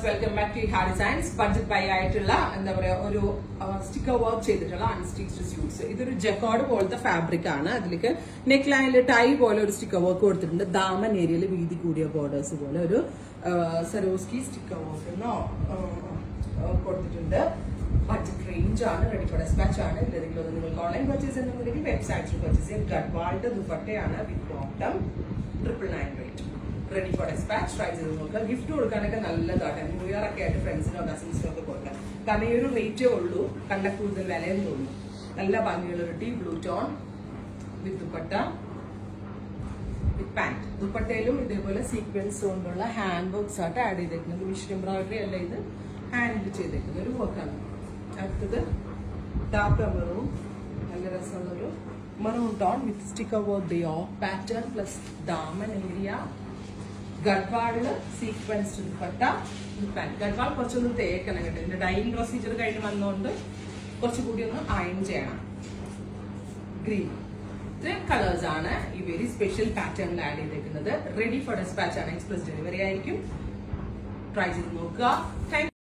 welcome back to ha designs budget buy ആയിട്ടുള്ള എന്താ പറയാ ഒരു സ്റ്റിക്കർ വർക്ക് ചെയ്തിട്ടുള്ള അൺസ്റ്റിച്ച്ഡ് സ്യൂട്ട്സ് ഇതൊരു ജക്കോഡ് പോലത്തെ ഫാബ്രിക് ആണ് അതിലേക്ക് നെക്ക് ലൈനിൽ ടൈ പോലെ ഒരു സ്റ്റിക്കർ വർക്ക് കൊടുത്തിട്ടുണ്ട് ദാമൻ ഏരിയയിൽ വീതി കൂടിയ ബോർഡേഴ്സ് പോലെ ഒരു സരോസ്കി സ്റ്റിക്കർ വർക്ക് എന്നോ കൊടുത്തിട്ടുണ്ട് ബഡ്ജറ്റ് റേഞ്ച് ആണ് റെഡി ഫോർ ഡെസ്പാച്ച് ആണ് ഇതിലെങ്കിലും ഒന്ന് നിങ്ങൾക്ക് ഓൺലൈൻ പർച്ചേസ് ചെയ്യുന്നുണ്ടെങ്കിൽ വെബ്സൈറ്റിൽ പർച്ചേസ് ചെയ്യാം ഗഡ്വാൾഡ് ദുപ്പട്ടയാണ് with bottom triple nine rate ready for dispatch try ചെയ്ത് നോക്കുക ഗിഫ്റ്റ് കൊടുക്കാനൊക്കെ നല്ലതാണ് ന്യൂ ഇയർ ഒക്കെ ആയിട്ട് ഫ്രണ്ട്സിനോ കസിൻസിനോ ഒക്കെ കൊടുക്കാം കാരണം ഈ ഒരു റേറ്റേ ഉള്ളൂ കണ്ട കൂടുതൽ വിലയും തോന്നും നല്ല ഭംഗിയുള്ള ഒരു ടീ blue tone with dupatta with pant ദുപ്പട്ടയിലും ഇതേപോലെ സീക്വൻസ് കൊണ്ടുള്ള ഹാൻഡ് വർക്ക്സ് ആയിട്ട് ആഡ് ചെയ്തേക്കുന്നത് മിഷൻ എംബ്രോയിഡറി അല്ല ഇത് ഹാൻഡിൽ ചെയ്തേക്കുന്ന ഒരു വർക്കാണ് അടുത്തത് ഡാർക്ക് മെറൂൺ നല്ല രസമുള്ളൊരു maroon tone with sticker work ഡിയോ പാറ്റേൺ പ്ലസ് ദാമൻ ഏരിയ ഗഡ്വാളില് സീക്വൻസ് ദുപ്പട്ട പാന്റ് ഗഡ്വാൾ കുറച്ചൊന്ന് തേക്കണം കേട്ടോ ഇതിന്റെ ഡൈയിങ് പ്രൊസീജിയർ കഴിഞ്ഞ് വന്നുകൊണ്ട് കുറച്ചുകൂടി ഒന്ന് അയൺ ചെയ്യണം ഗ്രീൻ ഇത്രയും കളേഴ്സ് ആണ് ഈ വെരി സ്പെഷ്യൽ പാറ്റേണിൽ ആഡ് ചെയ്തേക്കുന്നത് റെഡി ഫോർ ഡെസ്പാച്ച് ആണ് എക്സ്പ്രസ് ഡെലിവറി ആയിരിക്കും ട്രൈ ചെയ്ത് നോക്കുക താങ്ക്